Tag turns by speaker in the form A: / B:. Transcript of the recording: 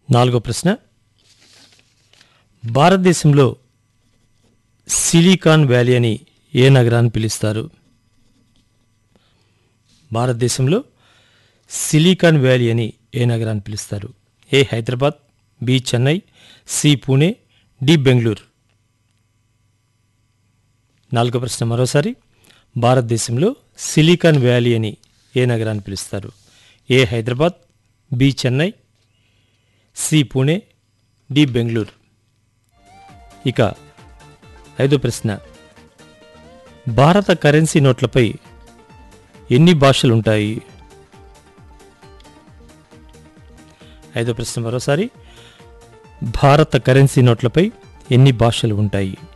A: నాలుగో ప్రశ్న భారతదేశంలో సిలికాన్ వ్యాలీ అని ఏ నగరాన్ని పిలుస్తారు భారతదేశంలో సిలికాన్ వ్యాలీ అని ఏ నగరాన్ని పిలుస్తారు A Hyderabad B Chennai C Pune D Bengaluru నాలుగో ప్రశ్న మరోసారి భారతదేశంలో సిలికాన్ వ్యాలీ అని ఏ నగరాన్ని పిలుస్తారు A Hyderabad B Chennai C Pune D Bengaluru ఇక ఐదో ప్రశ్న భారత కరెన్సీ నోట్లపై ఎన్ని భాషలు ఉంటాయి ఐదో ప్రశ్న మరోసారి భారత కరెన్సీ నోట్లపై ఎన్ని భాషలు ఉంటాయి